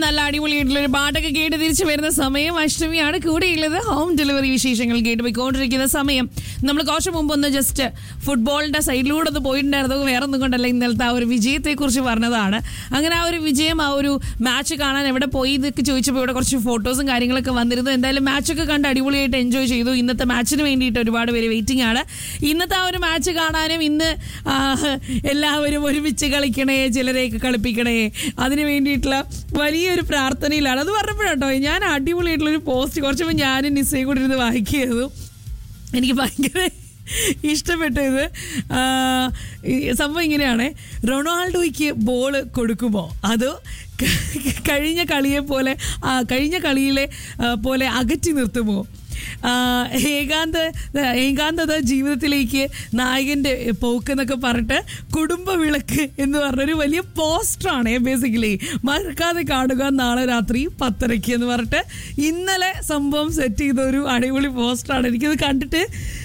നല്ല അടിപൊളിയായിട്ടുള്ള ഒരു പാട്ടൊക്കെ കേട്ട് തിരിച്ചു വരുന്ന സമയം അഷ്ടമിയാണ് കൂടെയുള്ളത് ഹോം ഡെലിവറി വിശേഷങ്ങൾ കേട്ട് പോയിക്കൊണ്ടിരിക്കുന്ന സമയം നമ്മൾ കുറച്ച് മുമ്പ് ഒന്ന് ജസ്റ്റ് ഫുട്ബോളിന്റെ സൈഡിലൂടെ ഒന്ന് പോയിട്ടുണ്ടായിരുന്നു വേറെ ഒന്നും കൊണ്ടല്ല ഇന്നലത്തെ ആ ഒരു വിജയത്തെ കുറിച്ച് പറഞ്ഞതാണ് അങ്ങനെ ആ ഒരു വിജയം ആ ഒരു മാച്ച് കാണാൻ എവിടെ പോയി എന്നൊക്കെ ചോദിച്ചപ്പോൾ ഇവിടെ കുറച്ച് ഫോട്ടോസും കാര്യങ്ങളൊക്കെ വന്നിരുന്നു എന്തായാലും മാച്ചൊക്കെ കണ്ട് അടിപൊളിയായിട്ട് എൻജോയ് ചെയ്തു ഇന്നത്തെ മാച്ചിന് വേണ്ടിയിട്ട് ഒരുപാട് പേര് വെയിറ്റിംഗ് ആണ് ഇന്നത്തെ ആ ഒരു മാച്ച് കാണാനും ഇന്ന് ആ, എല്ലാവരും ഒരുമിച്ച് കളിക്കണേ ചിലരെയൊക്കെ കളിപ്പിക്കണേ അതിന് വേണ്ടിയിട്ടുള്ള വലിയൊരു പ്രാർത്ഥനയിലാണ് അത് പറഞ്ഞപ്പോഴാട്ടോ ഞാൻ അടിപൊളിയായിട്ടുള്ള ഒരു പോസ്റ്റ് കുറച്ച് മുമ്പ് ഞാനും നിസ്സയും കൂടി ഇരുന്ന് വായിക്കുകയായിരുന്നു എനിക്ക് ഭയങ്കര ഇഷ്ടപ്പെട്ടു ഇത് ആ, ഈ സംഭവം ഇങ്ങനെയാണ് റൊണാൾഡോയ്ക്ക് ബോൾ കൊടുക്കുമോ അതോ ക- കഴിഞ്ഞ കളിയെ പോലെ ആ, കഴിഞ്ഞ കളിയിലെ ആ, പോലെ അകറ്റി നിർത്തുമോ ആ, ഏകാന്ത ഏകാന്തത ജീവിതത്തിലേക്ക് നായകന്റെ പോക്ക് എന്നൊക്കെ പറഞ്ഞിട്ട് കുടുംബ വിളക്ക് എന്ന് പറഞ്ഞൊരു വലിയ പോസ്റ്ററാണ് ബേസിക്കലി മറക്കാതെ കാണുക നാളെ രാത്രി പത്തരയ്ക്ക് എന്ന് പറഞ്ഞിട്ട് ഇന്നലെ സംഭവം സെറ്റ് ചെയ്ത ഒരു അടിപൊളി പോസ്റ്ററാണ് എനിക്കത് കണ്ടിട്ട്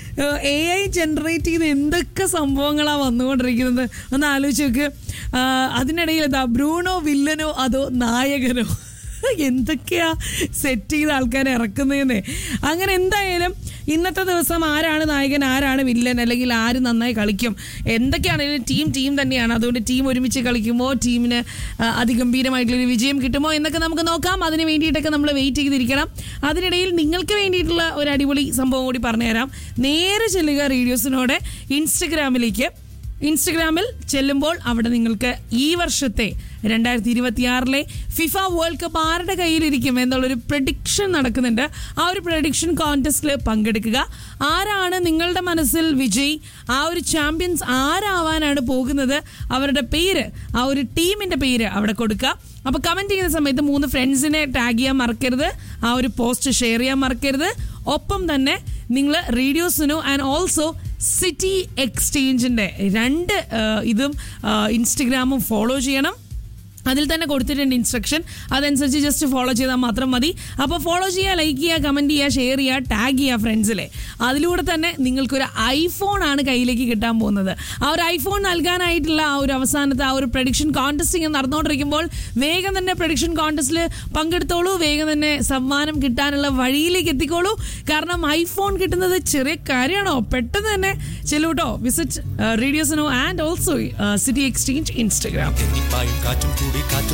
എ ഐ ജനറേറ്റ് ചെയ്ത് എന്തൊക്കെ സംഭവങ്ങളാണ് വന്നുകൊണ്ടിരിക്കുന്നത് ഒന്ന് ആലോചിച്ച് നോക്ക് ആ, അതിനിടയിൽ എന്താ ബ്രൂണോ വില്ലനോ അതോ നായകനോ എന്തൊക്കെയാ സെറ്റ് ചെയ്ത ആൾക്കാരെ ഇറക്കുന്നതെന്നേ അങ്ങനെ എന്തായാലും ഇന്നത്തെ ദിവസം ആരാണ് നായകൻ ആരാണ് വില്ലൻ അല്ലെങ്കിൽ ആര് നന്നായി കളിക്കും എന്തൊക്കെയാണെങ്കിലും ടീം ടീം തന്നെയാണ് അതുകൊണ്ട് ടീം ഒരുമിച്ച് കളിക്കുമോ ടീമിന് ആ, അതിഗംഭീരമായിട്ടുള്ളൊരു വിജയം കിട്ടുമോ എന്നൊക്കെ നമുക്ക് നോക്കാം അതിന് വേണ്ടിയിട്ടൊക്കെ നമ്മൾ വെയിറ്റ് ചെയ്തിരിക്കണം അതിനിടയിൽ നിങ്ങൾക്ക് വേണ്ടിയിട്ടുള്ള ഒരു അടിപൊളി സംഭവം കൂടി പറഞ്ഞുതരാം നേരെ ചെല്ലുക റേഡിയോസിനോട് ഇൻസ്റ്റഗ്രാമിലേക്ക് ഇൻസ്റ്റഗ്രാമിൽ ചെല്ലുമ്പോൾ അവിടെ നിങ്ങൾക്ക് ഈ വർഷത്തെ രണ്ടായിരത്തി ഇരുപത്തിയാറിലെ ഫിഫ വേൾഡ് കപ്പ് ആരുടെ കയ്യിലിരിക്കും എന്നുള്ളൊരു പ്രഡിക്ഷൻ നടക്കുന്നുണ്ട് ആ ഒരു പ്രഡിക്ഷൻ കോntestൽ പങ്കെടുക്കുക ആരാണ് നിങ്ങളുടെ മനസ്സിൽ വിജയ് ആ ഒരു ചാമ്പ്യൻസ് ആരാവാനാണ് പോകുന്നത് അവരുടെ പേര് ആ ഒരു ടീമിന്റെ പേര് അവിടെ കൊടുക്കുക അപ്പൊ കമന്റ് ചെയ്യുന്ന സമയത്ത് മൂന്ന് ഫ്രണ്ട്സിനെ ടാഗ് ചെയ്യാൻ മറക്കരുത് ആ ഒരു പോസ്റ്റ് ഷെയർ ചെയ്യാൻ മറക്കരുത് ഒപ്പം തന്നെ നിങ്ങൾ റേഡിയോസിനോ ആൻഡ് ഓൾസോ സിറ്റി എക്സ്ചേഞ്ചിന്റെ രണ്ട് ആ, ഇതും ആ, ഇൻസ്റ്റഗ്രാമും ഫോളോ ചെയ്യണം അതിൽ തന്നെ കൊടുത്തിട്ടുണ്ട് ഇൻസ്ട്രക്ഷൻ അതനുസരിച്ച് ജസ്റ്റ് ഫോളോ ചെയ്താൽ മാത്രം മതി അപ്പോൾ ഫോളോ ചെയ്യുക ലൈക്ക് ചെയ്യുക കമൻറ്റ് ചെയ്യുക ഷെയർ ചെയ്യുക ടാഗ് ചെയ്യുക ഫ്രണ്ട്സിലെ അതിലൂടെ തന്നെ നിങ്ങൾക്കൊരു ഐഫോൺ ആണ് കയ്യിലേക്ക് കിട്ടാൻ പോകുന്നത് ആ ഒരു ഐഫോൺ നൽകാനായിട്ടുള്ള ആ ഒരു അവസാനത്തെ ആ ഒരു പ്രഡിക്ഷൻ കോൺടെസ്റ്റിംഗ് നടന്നുകൊണ്ടിരിക്കുമ്പോൾ വേഗം തന്നെ പ്രഡിക്ഷൻ കോൺടെസ്റ്റിൽ പങ്കെടുത്തോളൂ വേഗം തന്നെ സമ്മാനം കിട്ടാനുള്ള വഴിയിലേക്ക് എത്തിക്കോളൂ കാരണം ഐഫോൺ കിട്ടുന്നത് ചെറിയ കാര്യമാണോ പെട്ടെന്ന് തന്നെ ചെല്ലൂട്ടോ വിസിറ്റ് റേഡിയോസിനോ and also city exchange Instagram തെന്നിപ്പായും കാറ്റും കൂടി കാറ്റും